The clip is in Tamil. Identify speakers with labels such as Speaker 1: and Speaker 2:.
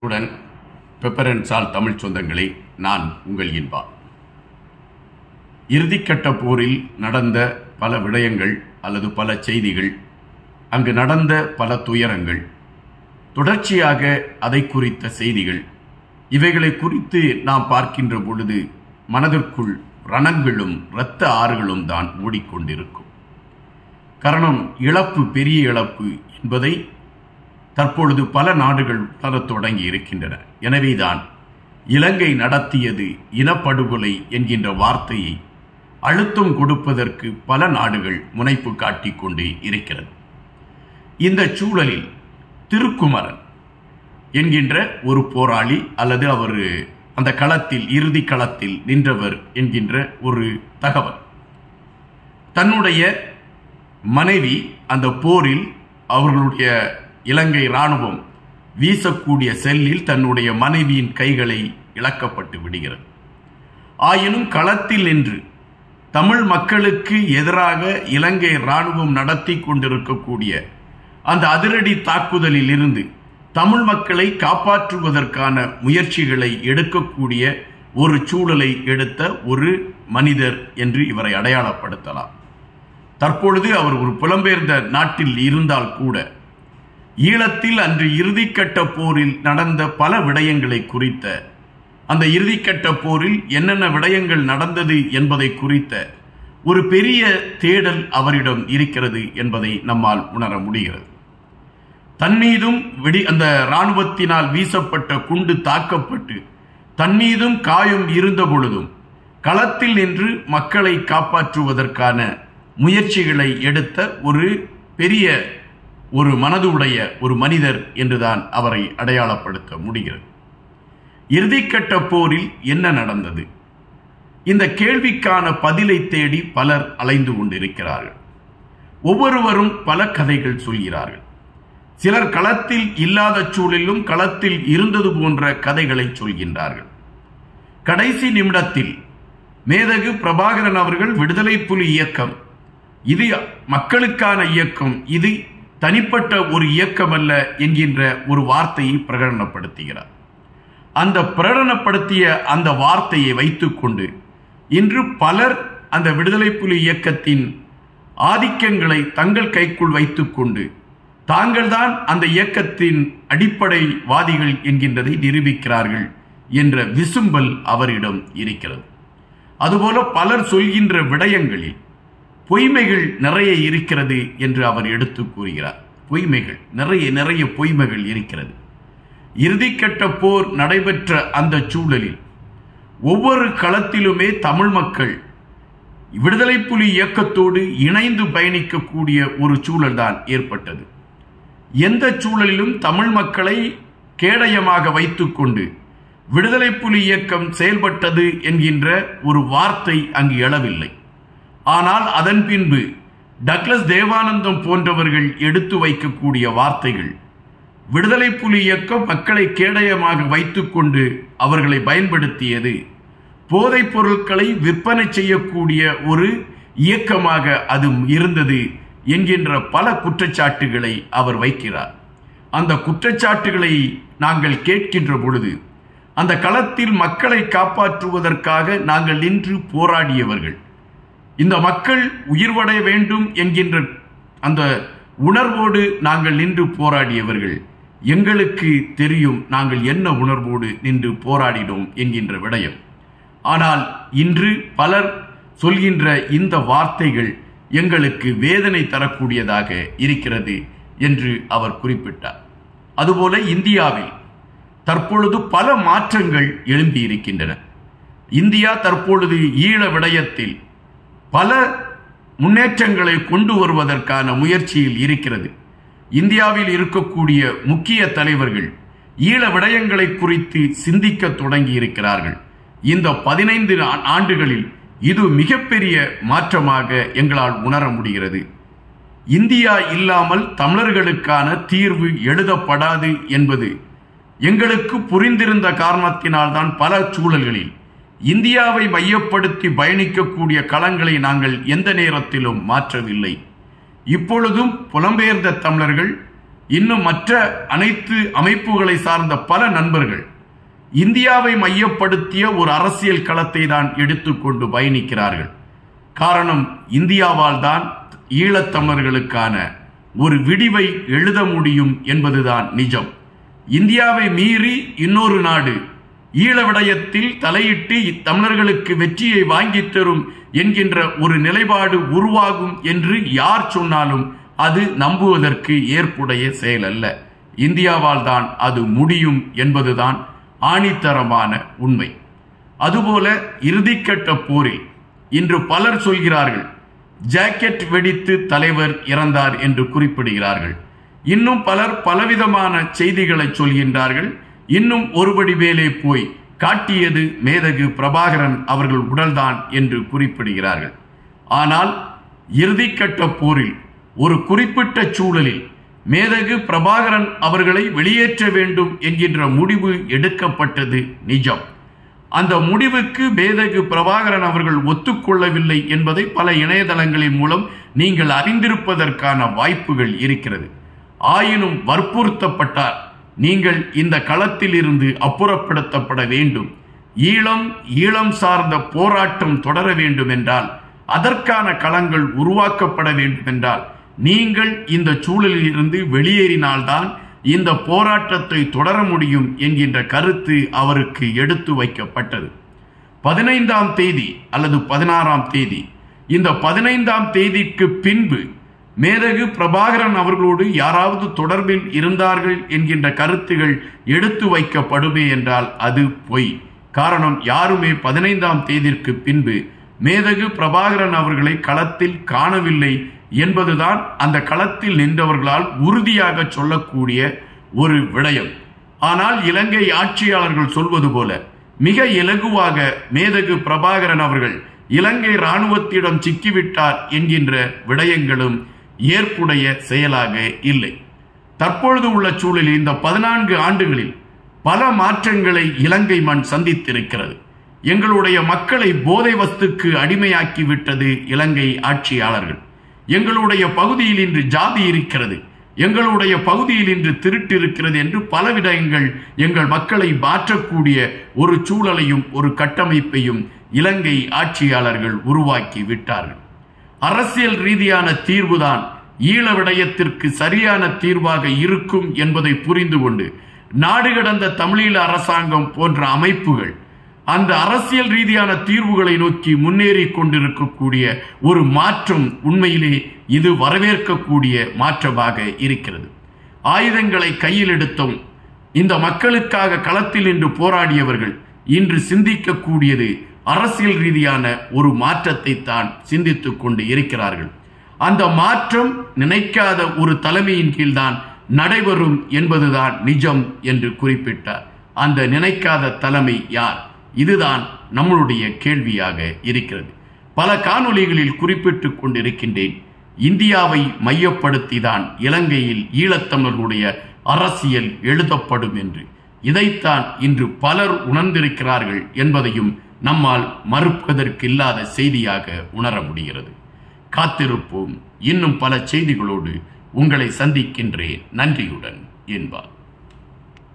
Speaker 1: உடன் பெப்பர் அண்ட் சால் தமிழ் சொந்தங்களே நான் உங்கள் இன்பா இறுதிக்கட்ட போரில் நடந்த பல விடயங்கள் அல்லது பல செய்திகள் அங்கு நடந்த பல துயரங்கள் தொடர்ச்சியாக அதை குறித்த செய்திகள் இவைகளை குறித்து நாம் பார்க்கின்ற பொழுது மனதிற்குள் ரணங்களும் இரத்த ஆறுகளும் தான் ஓடிக்கொண்டிருக்கும் காரணம் இழப்பு பெரிய இழப்பு என்பதை தற்பொழுது பல நாடுகள் உணரத் தொடங்கி இருக்கின்றன எனவேதான் இலங்கை நடத்தியது இனப்படுகொலை என்கின்ற வார்த்தையை அழுத்தம் கொடுப்பதற்கு பல நாடுகள் முனைப்பு காட்டிக் கொண்டு இருக்கிறது இந்த சூழலில் திருக்குமரன் என்கின்ற ஒரு போராளி அல்லது அவர் அந்த களத்தில் இறுதி களத்தில் நின்றவர் என்கின்ற ஒரு தகவல் தன்னுடைய மனைவி அந்த போரில் அவர்களுடைய இலங்கை இராணுவம் வீசக்கூடிய செல்லில் தன்னுடைய மனைவியின் கைகளை இழக்கப்பட்டு விடுகிறது ஆயினும் களத்தில் நின்று தமிழ் மக்களுக்கு எதிராக இலங்கை இராணுவம் நடத்தி கொண்டிருக்கக்கூடிய அந்த அதிரடி தாக்குதலில் இருந்து தமிழ் மக்களை காப்பாற்றுவதற்கான முயற்சிகளை எடுக்கக்கூடிய ஒரு சூழலை எடுத்த ஒரு மனிதர் என்று இவரை அடையாளப்படுத்தலாம் தற்பொழுது அவர் ஒரு புலம்பெயர்ந்த நாட்டில் இருந்தால் கூட ஈழத்தில் அன்று இறுதிக்கட்ட போரில் நடந்த பல விடயங்களை குறித்த அந்த இறுதிக்கட்ட போரில் என்னென்ன விடயங்கள் நடந்தது என்பதை குறித்த ஒரு பெரிய தேடல் அவரிடம் இருக்கிறது என்பதை நம்மால் உணர முடிகிறது தன்மீதும் வெடி அந்த இராணுவத்தினால் வீசப்பட்ட குண்டு தாக்கப்பட்டு தன்மீதும் காயம் இருந்த பொழுதும் களத்தில் நின்று மக்களை காப்பாற்றுவதற்கான முயற்சிகளை எடுத்த ஒரு பெரிய ஒரு மனது உடைய ஒரு மனிதர் என்றுதான் அவரை அடையாளப்படுத்த முடிகிறது இறுதிக்கட்ட போரில் என்ன நடந்தது இந்த கேள்விக்கான பதிலை தேடி பலர் அலைந்து கொண்டிருக்கிறார்கள் ஒவ்வொருவரும் பல கதைகள் சொல்கிறார்கள் சிலர் களத்தில் இல்லாத சூழலிலும் களத்தில் இருந்தது போன்ற கதைகளை சொல்கின்றார்கள் கடைசி நிமிடத்தில் மேதகு பிரபாகரன் அவர்கள் விடுதலை புலி இயக்கம் இது மக்களுக்கான இயக்கம் இது தனிப்பட்ட ஒரு இயக்கம் அல்ல என்கின்ற ஒரு வார்த்தையை பிரகடனப்படுத்துகிறார் அந்த பிரகடனப்படுத்திய அந்த வார்த்தையை வைத்துக்கொண்டு இன்று பலர் அந்த விடுதலை புலி இயக்கத்தின் ஆதிக்கங்களை தங்கள் கைக்குள் வைத்துக்கொண்டு தாங்கள்தான் அந்த இயக்கத்தின் அடிப்படைவாதிகள் என்கின்றதை நிரூபிக்கிறார்கள் என்ற விசும்பல் அவரிடம் இருக்கிறது அதுபோல பலர் சொல்கின்ற விடயங்களில் பொய்மைகள் நிறைய இருக்கிறது என்று அவர் எடுத்து கூறுகிறார் பொய்மைகள் நிறைய நிறைய பொய்மைகள் இருக்கிறது இறுதிக்கட்ட போர் நடைபெற்ற அந்த சூழலில் ஒவ்வொரு களத்திலுமே தமிழ் மக்கள் விடுதலை புலி இயக்கத்தோடு இணைந்து பயணிக்கக்கூடிய ஒரு சூழல் தான் ஏற்பட்டது எந்த சூழலிலும் தமிழ் மக்களை கேடயமாக வைத்துக்கொண்டு விடுதலை புலி இயக்கம் செயல்பட்டது என்கின்ற ஒரு வார்த்தை அங்கு எழவில்லை ஆனால் அதன் பின்பு டக்ளஸ் தேவானந்தம் போன்றவர்கள் எடுத்து வைக்கக்கூடிய வார்த்தைகள் விடுதலை புலி இயக்கம் மக்களை கேடயமாக வைத்துக்கொண்டு அவர்களை பயன்படுத்தியது போதைப் பொருட்களை விற்பனை செய்யக்கூடிய ஒரு இயக்கமாக அது இருந்தது என்கின்ற பல குற்றச்சாட்டுகளை அவர் வைக்கிறார் அந்த குற்றச்சாட்டுகளை நாங்கள் கேட்கின்ற பொழுது அந்த களத்தில் மக்களை காப்பாற்றுவதற்காக நாங்கள் நின்று போராடியவர்கள் இந்த மக்கள் உயிர்வடைய வேண்டும் என்கின்ற அந்த உணர்வோடு நாங்கள் நின்று போராடியவர்கள் எங்களுக்கு தெரியும் நாங்கள் என்ன உணர்வோடு நின்று போராடினோம் என்கின்ற விடயம் ஆனால் இன்று பலர் சொல்கின்ற இந்த வார்த்தைகள் எங்களுக்கு வேதனை தரக்கூடியதாக இருக்கிறது என்று அவர் குறிப்பிட்டார் அதுபோல இந்தியாவில் தற்பொழுது பல மாற்றங்கள் எழும்பி இருக்கின்றன இந்தியா தற்பொழுது ஈழ விடயத்தில் பல முன்னேற்றங்களை கொண்டு வருவதற்கான முயற்சியில் இருக்கிறது இந்தியாவில் இருக்கக்கூடிய முக்கிய தலைவர்கள் ஈழ விடயங்களை குறித்து சிந்திக்க தொடங்கி இருக்கிறார்கள் இந்த பதினைந்து ஆண்டுகளில் இது மிகப்பெரிய மாற்றமாக எங்களால் உணர முடிகிறது இந்தியா இல்லாமல் தமிழர்களுக்கான தீர்வு எழுதப்படாது என்பது எங்களுக்கு புரிந்திருந்த காரணத்தினால்தான் பல சூழல்களில் இந்தியாவை மையப்படுத்தி பயணிக்கக்கூடிய களங்களை நாங்கள் எந்த நேரத்திலும் மாற்றவில்லை இப்பொழுதும் புலம்பெயர்ந்த தமிழர்கள் இன்னும் மற்ற அனைத்து அமைப்புகளை சார்ந்த பல நண்பர்கள் இந்தியாவை மையப்படுத்திய ஒரு அரசியல் களத்தை தான் எடுத்துக்கொண்டு பயணிக்கிறார்கள் காரணம் இந்தியாவால் தான் ஈழத்தமிழர்களுக்கான ஒரு விடிவை எழுத முடியும் என்பதுதான் நிஜம் இந்தியாவை மீறி இன்னொரு நாடு ஈழ விடயத்தில் தலையிட்டு தமிழர்களுக்கு வெற்றியை வாங்கித் தரும் என்கின்ற ஒரு நிலைப்பாடு உருவாகும் என்று யார் சொன்னாலும் அது நம்புவதற்கு ஏற்புடைய செயல் அல்ல இந்தியாவால் தான் அது முடியும் என்பதுதான் ஆணித்தரமான உண்மை அதுபோல இறுதிக்கட்ட போரில் இன்று பலர் சொல்கிறார்கள் ஜாக்கெட் வெடித்து தலைவர் இறந்தார் என்று குறிப்பிடுகிறார்கள் இன்னும் பலர் பலவிதமான செய்திகளை சொல்கின்றார்கள் இன்னும் ஒருபடி மேலே போய் காட்டியது மேதகு பிரபாகரன் அவர்கள் உடல்தான் என்று குறிப்பிடுகிறார்கள் ஆனால் இறுதிக்கட்ட போரில் ஒரு குறிப்பிட்ட சூழலில் மேதகு பிரபாகரன் அவர்களை வெளியேற்ற வேண்டும் என்கின்ற முடிவு எடுக்கப்பட்டது நிஜம் அந்த முடிவுக்கு மேதகு பிரபாகரன் அவர்கள் ஒத்துக்கொள்ளவில்லை என்பதை பல இணையதளங்களின் மூலம் நீங்கள் அறிந்திருப்பதற்கான வாய்ப்புகள் இருக்கிறது ஆயினும் வற்புறுத்தப்பட்டார் நீங்கள் இந்த களத்தில் இருந்து அப்புறப்படுத்தப்பட வேண்டும் ஈழம் ஈழம் சார்ந்த போராட்டம் தொடர வேண்டும் என்றால் அதற்கான களங்கள் உருவாக்கப்பட வேண்டும் என்றால் நீங்கள் இந்த சூழலில் இருந்து வெளியேறினால்தான் இந்த போராட்டத்தை தொடர முடியும் என்கின்ற கருத்து அவருக்கு எடுத்து வைக்கப்பட்டது பதினைந்தாம் தேதி அல்லது பதினாறாம் தேதி இந்த பதினைந்தாம் தேதிக்கு பின்பு மேதகு பிரபாகரன் அவர்களோடு யாராவது தொடர்பில் இருந்தார்கள் என்கின்ற கருத்துகள் எடுத்து வைக்கப்படுமே என்றால் அது பொய் காரணம் யாருமே பதினைந்தாம் தேதிக்கு பின்பு மேதகு பிரபாகரன் அவர்களை களத்தில் காணவில்லை என்பதுதான் அந்த களத்தில் நின்றவர்களால் உறுதியாக சொல்லக்கூடிய ஒரு விடயம் ஆனால் இலங்கை ஆட்சியாளர்கள் சொல்வது போல மிக இலகுவாக மேதகு பிரபாகரன் அவர்கள் இலங்கை இராணுவத்திடம் சிக்கிவிட்டார் என்கின்ற விடயங்களும் ஏற்புடைய செயலாக இல்லை தற்பொழுது உள்ள சூழலில் இந்த பதினான்கு ஆண்டுகளில் பல மாற்றங்களை இலங்கை மண் சந்தித்திருக்கிறது எங்களுடைய மக்களை போதை வஸ்துக்கு அடிமையாக்கி விட்டது இலங்கை ஆட்சியாளர்கள் எங்களுடைய பகுதியில் இன்று ஜாதி இருக்கிறது எங்களுடைய பகுதியில் இன்று திருட்டு இருக்கிறது என்று பல விடயங்கள் எங்கள் மக்களை மாற்றக்கூடிய ஒரு சூழலையும் ஒரு கட்டமைப்பையும் இலங்கை ஆட்சியாளர்கள் உருவாக்கி விட்டார்கள் அரசியல் ரீதியான தீர்வுதான் ஈழ விடயத்திற்கு சரியான தீர்வாக இருக்கும் என்பதை புரிந்து கொண்டு நாடு கடந்த தமிழீழ அரசாங்கம் போன்ற அமைப்புகள் அந்த அரசியல் ரீதியான தீர்வுகளை நோக்கி முன்னேறி கொண்டிருக்கக்கூடிய ஒரு மாற்றம் உண்மையிலே இது வரவேற்கக்கூடிய மாற்றமாக இருக்கிறது ஆயுதங்களை கையில் எடுத்தும் இந்த மக்களுக்காக களத்தில் நின்று போராடியவர்கள் இன்று சிந்திக்கக்கூடியது அரசியல் ரீதியான ஒரு மாற்றத்தை தான் சிந்தித்துக் கொண்டு இருக்கிறார்கள் அந்த மாற்றம் நினைக்காத ஒரு தலைமையின் கீழ்தான் நடைபெறும் என்பதுதான் நிஜம் என்று குறிப்பிட்டார் அந்த நினைக்காத தலைமை யார் இதுதான் நம்மளுடைய கேள்வியாக இருக்கிறது பல காணொளிகளில் குறிப்பிட்டுக் கொண்டிருக்கின்றேன் இந்தியாவை மையப்படுத்தி தான் இலங்கையில் ஈழத்தமிழர்களுடைய அரசியல் எழுதப்படும் என்று இதைத்தான் இன்று பலர் உணர்ந்திருக்கிறார்கள் என்பதையும் நம்மால் மறுப்பதற்கு இல்லாத செய்தியாக உணர முடிகிறது காத்திருப்போம் இன்னும் பல செய்திகளோடு உங்களை சந்திக்கின்றேன் நன்றியுடன் என்பார்